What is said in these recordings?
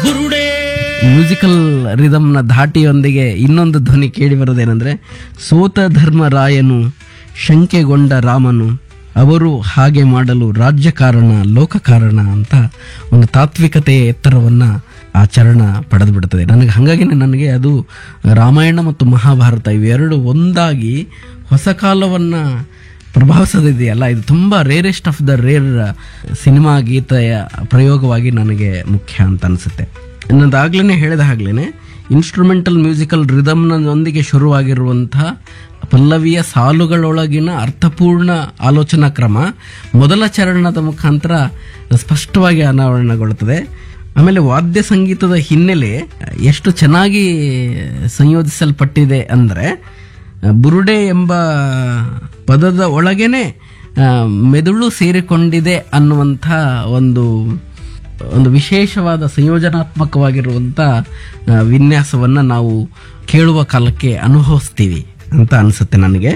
ಬುರುಡೆ ಮ್ಯೂಸಿಕಲ್ ರಿದಮ್ನ ಧಾಟಿಯೊಂದಿಗೆ ಇನ್ನೊಂದು ಧ್ವನಿ ಕೇಳಿ ಬರೋದೇನೆಂದ್ರೆ ಸೋತ ಧರ್ಮರಾಯನು ಶಂಕೆಗೊಂಡ ರಾಮನು ಅವರು ಹಾಗೆ ಮಾಡಲು ರಾಜ್ಯ ಕಾರಣ ಲೋಕ ಕಾರಣ ಅಂತ ಒಂದು ತಾತ್ವಿಕತೆಯ ಎತ್ತರವನ್ನ ಆ ಚರಣ ಪಡೆದು ಬಿಡುತ್ತದೆ ನನಗೆ ಹಾಗಾಗಿ ನನಗೆ ಅದು ರಾಮಾಯಣ ಮತ್ತು ಮಹಾಭಾರತ ಇವೆರಡು ಒಂದಾಗಿ ಹೊಸ ಕಾಲವನ್ನ ಪ್ರಭಾವಿಸೋದಿದೆಯಲ್ಲ ಇದು ತುಂಬ rarest of the rare cinema ಗೀತೆಯ ಪ್ರಯೋಗವಾಗಿ ನನಗೆ ಮುಖ್ಯ ಅಂತ ಅನಿಸುತ್ತೆ ಇನ್ನೊಂದಾಗ್ಲೇ ಹೇಳಿದ ಹಾಗ್ಲೇನೆ ಇನ್ಸ್ಟ್ರೂಮೆಂಟಲ್ ಮ್ಯೂಸಿಕಲ್ ರಿದಮ್ನೊಂದಿಗೆ ಶುರುವಾಗಿರುವಂತಹ ಪಲ್ಲವಿಯ ಸಾಲುಗಳೊಳಗಿನ ಅರ್ಥಪೂರ್ಣ ಆಲೋಚನಾ ಕ್ರಮ ಮೊದಲ ಚರಣದ ಮುಖಾಂತರ ಸ್ಪಷ್ಟವಾಗಿ ಅನಾವರಣಗೊಳ್ಳುತ್ತದೆ ಆಮೇಲೆ ವಾದ್ಯ ಸಂಗೀತದ ಹಿನ್ನೆಲೆ ಎಷ್ಟು ಚೆನ್ನಾಗಿ ಸಂಯೋಜಿಸಲ್ಪಟ್ಟಿದೆ ಅಂದರೆ ಬುರುಡೆ ಎಂಬ ಪದದ ಒಳಗೇನೆ ಆ, ಮೆದುಳು ಸೇರಿಕೊಂಡಿದೆ ಅನ್ನುವಂಥ ಒಂದು ಒಂದು ವಿಶೇಷವಾದ ಸಂಯೋಜನಾತ್ಮಕವಾಗಿರುವಂಥ ಆ, ವಿನ್ಯಾಸವನ್ನ ನಾವು ಕೇಳುವ ಕಾಲಕ್ಕೆ ಅನುಭವಿಸ್ತೀವಿ ಅಂತ ಅನಿಸುತ್ತೆ ನನಗೆ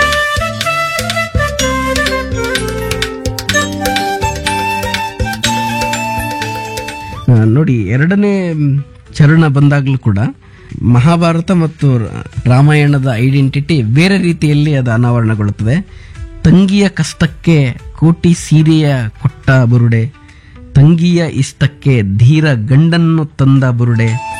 ಆ, ನೋಡಿ ಎರಡನೇ ಮ್, ಚರಣ ಬಂದಾಗಲೂ ಕೂಡ ಮಹಾಭಾರತ ಮತ್ತು ರ- ರಾಮಾಯಣದ ಐಡೆಂಟಿಟಿ ಬೇರೆ ರೀತಿಯಲ್ಲಿ ಅದು ಅನಾವರಣಗೊಳ್ಳುತ್ತದೆ ತಂಗಿಯ ಕಷ್ಟಕ್ಕೆ ಕೋಟಿ ಸೀರೆಯ ಕೊಟ್ಟ ಬುರುಡೆ ತಂಗಿಯ ಇಷ್ಟಕ್ಕೆ ಧೀರ ಗಂಡನ್ನು ತಂದ ಬುರುಡೆ